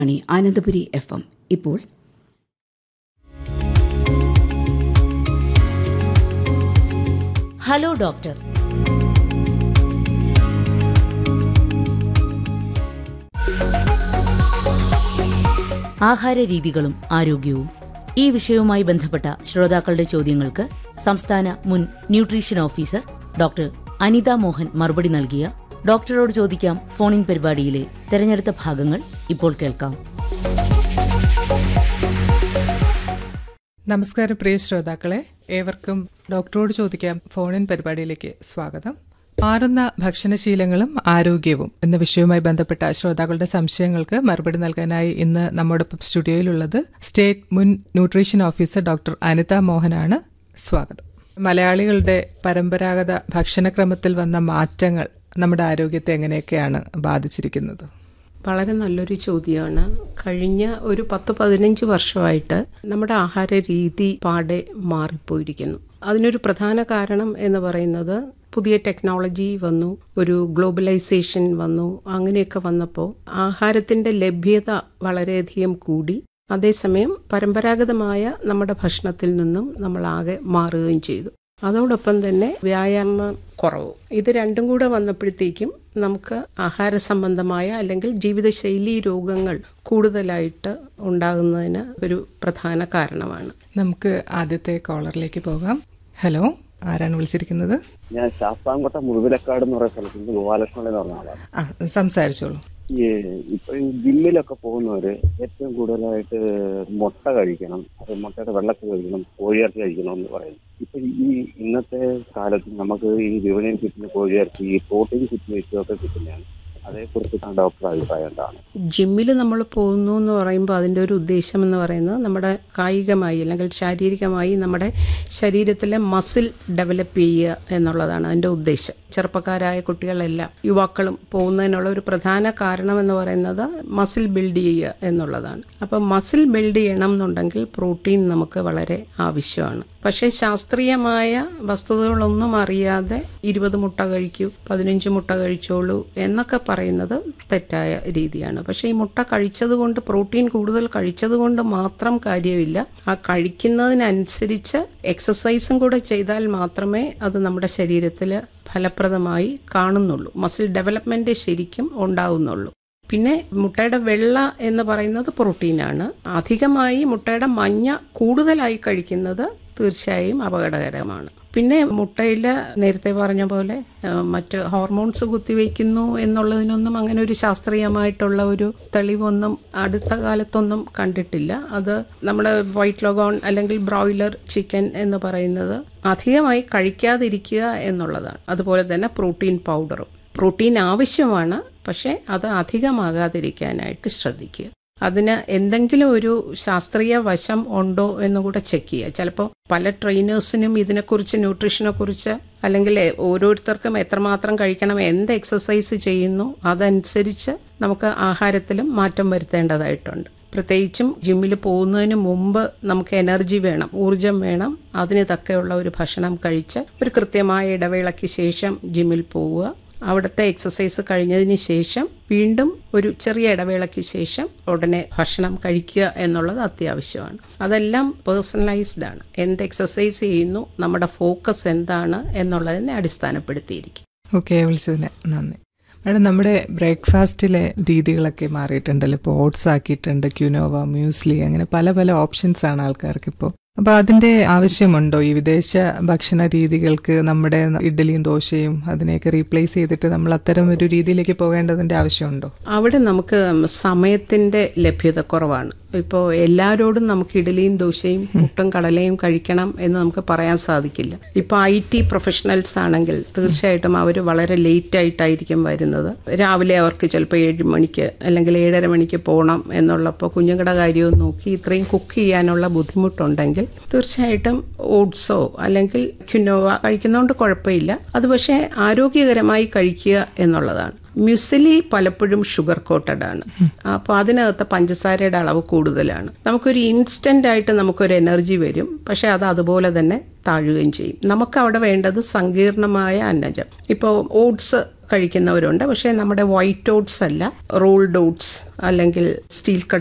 മണി Anandapuri F M ഇപ്പോൾ hello doctor ആഹാര രീതികളും ആരോഗ്യവും ഈ വിഷയവുമായി ബന്ധപ്പെട്ട ശ്രോതാക്കളുടെ ചോദ്യങ്ങൾക്ക് സംസ്ഥാന മുൻ nutrition officer doctor Anitha Mohan മറുപടി നൽകിയ ഡോക്ടറോട് ചോദിക്കാം ഫോണിൻ പരിപാടിയിലെ തെരഞ്ഞെടുത്ത ഭാഗങ്ങൾ ഇപ്പോൾ കേൾക്കാം നമസ്കാരം പ്രിയ ശ്രോതാക്കളെ ഏവർക്കും ഡോക്ടറോട് ചോദിക്കാം ഫോണിൻ പരിപാടിയിലേക്ക് സ്വാഗതം മാറുന്ന ഭക്ഷണശീലങ്ങളും ആരോഗ്യവും എന്ന വിഷയവുമായി ബന്ധപ്പെട്ട ശ്രോതാക്കളുടെ സംശയങ്ങൾക്ക് മറുപടി നൽകാനായി ഇന്ന് നമ്മോടൊപ്പം സ്റ്റുഡിയോയിലുള്ളത് സ്റ്റേറ്റ് മുൻ ന്യൂട്രീഷൻ ഓഫീസർ ഡോക്ടർ അനിത മോഹനാണ് സ്വാഗതം മലയാളികളുടെ പരമ്പരാഗത ഭക്ഷണക്രമത്തിൽ വന്ന മാറ്റങ്ങൾ നമ്മുടെ ആരോഗ്യത്തെ എങ്ങനെയൊക്കെയാണ് ബാധിച്ചിരിക്കുന്നത് വളരെ നല്ലൊരു ചോദ്യമാണ് കഴിഞ്ഞ ഒരു പത്ത് പതിനഞ്ച് വർഷമായിട്ട് നമ്മുടെ ആഹാര രീതി പാടെ മാറിപ്പോയിരിക്കുന്നു അതിനൊരു പ്രധാന കാരണം എന്ന് പറയുന്നത് പുതിയ ടെക്നോളജി വന്നു ഒരു ഗ്ലോബലൈസേഷൻ വന്നു അങ്ങനെയൊക്കെ വന്നപ്പോൾ ആഹാരത്തിന്റെ ലഭ്യത വളരെയധികം കൂടി അതേസമയം പരമ്പരാഗതമായ നമ്മുടെ ഭക്ഷണത്തിൽ നിന്നും നമ്മൾ ആകെ മാറുകയും ചെയ്തു അതോടൊപ്പം തന്നെ വ്യായാമം കുറവ് ഇത് രണ്ടും കൂടെ വന്നപ്പോഴത്തേക്കും നമുക്ക് ആഹാര സംബന്ധമായ അല്ലെങ്കിൽ ജീവിതശൈലി രോഗങ്ങൾ കൂടുതലായിട്ട് ഉണ്ടാകുന്നതിന് ഒരു പ്രധാന കാരണമാണ് നമുക്ക് ആദ്യത്തെ കോളറിലേക്ക് പോകാം ഹലോ ആരാണ് വിളിച്ചിരിക്കുന്നത് ഞാൻ ശാസ്താംകോട്ട മുഴുവിലക്കാട് എന്ന് പറയുന്ന സ്ഥലത്ത് നിന്ന് ഗോപാലകൃഷ്ണൻ എന്ന് പറഞ്ഞ ആളാണ് ആ സംസാരിച്ചോളൂ ഈ ഇപ്പൊ ഈ ജിമ്മിലൊക്കെ പോകുന്നവര് ഏറ്റവും കൂടുതലായിട്ട് മുട്ട കഴിക്കണം അത് മുട്ടയുടെ വെള്ളത്തിൽ കഴിക്കണം കോഴിയിറച്ചി കഴിക്കണം എന്ന് പറയുന്നു ഇപ്പൊ ഈ ഇന്നത്തെ കാലത്ത് നമുക്ക് ഈ വിപണിയിൽ കിട്ടുന്ന കോഴിയിറച്ചി ഈ പ്രോട്ടീൻ കിറ്റുമൊക്കെ കിട്ടുന്നതാണ് അതേക്കുറിച്ച് ഡോക്ടർ അഭിപ്രായം എന്താണ് ജിമ്മിൽ നമ്മൾ പോകുന്നു എന്ന് പറയുമ്പോൾ അതിൻ്റെ ഒരു ഉദ്ദേശം എന്ന് പറയുന്നത് നമ്മുടെ കായികമായി അല്ലെങ്കിൽ ശാരീരികമായി നമ്മുടെ ശരീരത്തിലെ മസിൽ ഡെവലപ്പ് ചെയ്യുക എന്നുള്ളതാണ് അതിൻ്റെ ഉദ്ദേശം ചെറുപ്പക്കാരായ കുട്ടികളെല്ലാം യുവാക്കളും പോകുന്നതിനുള്ള ഒരു പ്രധാന കാരണം എന്ന് പറയുന്നത് മസിൽ ബിൽഡ് ചെയ്യുക എന്നുള്ളതാണ് അപ്പം മസിൽ ബിൽഡ് ചെയ്യണം എന്നുണ്ടെങ്കിൽ പ്രോട്ടീൻ നമുക്ക് വളരെ ആവശ്യമാണ് പക്ഷേ ശാസ്ത്രീയമായ വസ്തുതകളൊന്നും അറിയാതെ ഇരുപത് മുട്ട കഴിക്കൂ പതിനഞ്ച് മുട്ട കഴിച്ചോളൂ എന്നൊക്കെ പറയുന്നത് തെറ്റായ രീതിയാണ് പക്ഷേ ഈ മുട്ട കഴിച്ചത് കൊണ്ട് പ്രോട്ടീൻ കൂടുതൽ കഴിച്ചത് കൊണ്ട് മാത്രം കാര്യമില്ല ആ കഴിക്കുന്നതിനനുസരിച്ച് എക്സസൈസും കൂടെ ചെയ്താൽ മാത്രമേ അത് നമ്മുടെ ശരീരത്തിൽ ഫലപ്രദമായി കാണുന്നുള്ളൂ മസിൽ ഡെവലപ്മെന്റ് ശരിക്കും ഉണ്ടാവുന്നുള്ളൂ പിന്നെ മുട്ടയുടെ വെള്ള എന്ന് പറയുന്നത് പ്രോട്ടീനാണ് അധികമായി മുട്ടയുടെ മഞ്ഞ കൂടുതലായി കഴിക്കുന്നത് തീർച്ചയായും അപകടകരമാണ് പിന്നെ മുട്ടയിൽ നേരത്തെ പറഞ്ഞ പോലെ ആ, മറ്റ് ഹോർമോൺസ് കുത്തിവെക്കുന്നു എന്നുള്ളതിനൊന്നും അങ്ങനെ ഒരു ശാസ്ത്രീയമായിട്ടുള്ള ഒരു തെളിവൊന്നും അടുത്ത കാലത്തൊന്നും കണ്ടിട്ടില്ല അത് നമ്മുടെ വൈറ്റ് ലോഗോൺ അല്ലെങ്കിൽ ബ്രോയിലർ ചിക്കൻ എന്ന് പറയുന്നത് അധികമായി കഴിക്കാതിരിക്കുക എന്നുള്ളതാണ് അതുപോലെ തന്നെ പ്രോട്ടീൻ പൗഡറും പ്രോട്ടീൻ ആവശ്യമാണ് പക്ഷേ അത് അധികമാകാതിരിക്കാനായിട്ട് ശ്രദ്ധിക്കുക അതിന് എന്തെങ്കിലും ഒരു ശാസ്ത്രീയ വശം ഉണ്ടോ എന്നുകൂടെ ചെക്ക് ചെയ്യുക ചിലപ്പോൾ പല ട്രെയിനേഴ്സിനും ഇതിനെക്കുറിച്ച് ന്യൂട്രീഷനെ കുറിച്ച് അല്ലെങ്കിൽ ഓരോരുത്തർക്കും എത്രമാത്രം കഴിക്കണം എന്ത് എക്സസൈസ് ചെയ്യുന്നു അതനുസരിച്ച് നമുക്ക് ആഹാരത്തിലും മാറ്റം വരുത്തേണ്ടതായിട്ടുണ്ട് പ്രത്യേകിച്ചും ജിമ്മിൽ പോകുന്നതിന് മുമ്പ് നമുക്ക് എനർജി വേണം ഊർജം വേണം അതിന് തക്കെയുള്ള ഒരു ഭക്ഷണം കഴിച്ച് ഒരു കൃത്യമായ ഇടവേളയ്ക്ക് ശേഷം ജിമ്മിൽ പോവുക അവിടുത്തെ എക്സസൈസ് കഴിഞ്ഞതിന് ശേഷം വീണ്ടും ഒരു ചെറിയ ഇടവേളയ്ക്ക് ശേഷം ഉടനെ ഭക്ഷണം കഴിക്കുക എന്നുള്ളത് അത്യാവശ്യമാണ് അതെല്ലാം പേഴ്സണലൈസ്ഡ് ആണ് എന്ത് എക്സസൈസ് ചെയ്യുന്നു നമ്മുടെ ഫോക്കസ് എന്താണ് എന്നുള്ളതിനെ അടിസ്ഥാനപ്പെടുത്തിയിരിക്കും ഓക്കെ വിളിച്ചതിന് നന്ദി മാഡം നമ്മുടെ ബ്രേക്ക്ഫാസ്റ്റിലെ രീതികളൊക്കെ മാറിയിട്ടുണ്ടല്ലോ ഇപ്പോൾ ഓട്സ് ആക്കിയിട്ടുണ്ട് ക്യുനോവ മ്യൂസ്ലി അങ്ങനെ പല പല ഓപ്ഷൻസ് ആണ് ആൾക്കാർക്ക് ഇപ്പോൾ അപ്പോൾ അതിന്റെ ആവശ്യമുണ്ടോ ഈ വിദേശ ഭക്ഷണ രീതികൾക്ക് നമ്മുടെ ഇഡ്ഡലിയും ദോശയും അതിനെയൊക്കെ റീപ്ലേസ് ചെയ്തിട്ട് നമ്മൾ അത്തരം ഒരു രീതിയിലേക്ക് പോകേണ്ടതിന്റെ ആവശ്യമുണ്ടോ അവിടെ നമുക്ക് സമയത്തിന്റെ ലഭ്യത കുറവാണ് ഇപ്പോൾ എല്ലാവരോടും നമുക്ക് ഇഡലിയും ദോശയും പുട്ടും കടലയും കഴിക്കണം എന്ന് നമുക്ക് പറയാൻ സാധിക്കില്ല ഇപ്പോൾ ഐ ടി പ്രൊഫഷണൽസ് ആണെങ്കിൽ തീർച്ചയായിട്ടും അവർ വളരെ ലേറ്റ് ആയിട്ടായിരിക്കും വരുന്നത് രാവിലെ അവർക്ക് ചിലപ്പോൾ ഏഴ് മണിക്ക് അല്ലെങ്കിൽ ഏഴര മണിക്ക് പോകണം എന്നുള്ളപ്പോൾ കുഞ്ഞുങ്ങളുടെ കാര്യവും നോക്കി ഇത്രയും കുക്ക് ചെയ്യാനുള്ള ബുദ്ധിമുട്ടുണ്ടെങ്കിൽ തീർച്ചയായിട്ടും ഓട്സോ അല്ലെങ്കിൽ ക്യുനോവ കഴിക്കുന്നതുകൊണ്ട് കുഴപ്പമില്ല അത് പക്ഷേ ആരോഗ്യകരമായി കഴിക്കുക എന്നുള്ളതാണ് മ്യുസിലി പലപ്പോഴും ഷുഗർ കോട്ടഡ് ആണ് അപ്പോൾ അതിനകത്ത് പഞ്ചസാരയുടെ അളവ് കൂടുതലാണ് നമുക്കൊരു ഇൻസ്റ്റന്റ് ആയിട്ട് നമുക്കൊരു എനർജി വരും പക്ഷെ അത് അതുപോലെ തന്നെ താഴുകയും ചെയ്യും നമുക്ക് അവിടെ വേണ്ടത് സങ്കീർണമായ അന്നജം ഇപ്പോൾ ഓട്സ് കഴിക്കുന്നവരുണ്ട് പക്ഷേ നമ്മുടെ വൈറ്റ് ഓട്സ് അല്ല റോൾഡ് ഓട്സ് അല്ലെങ്കിൽ സ്റ്റീൽ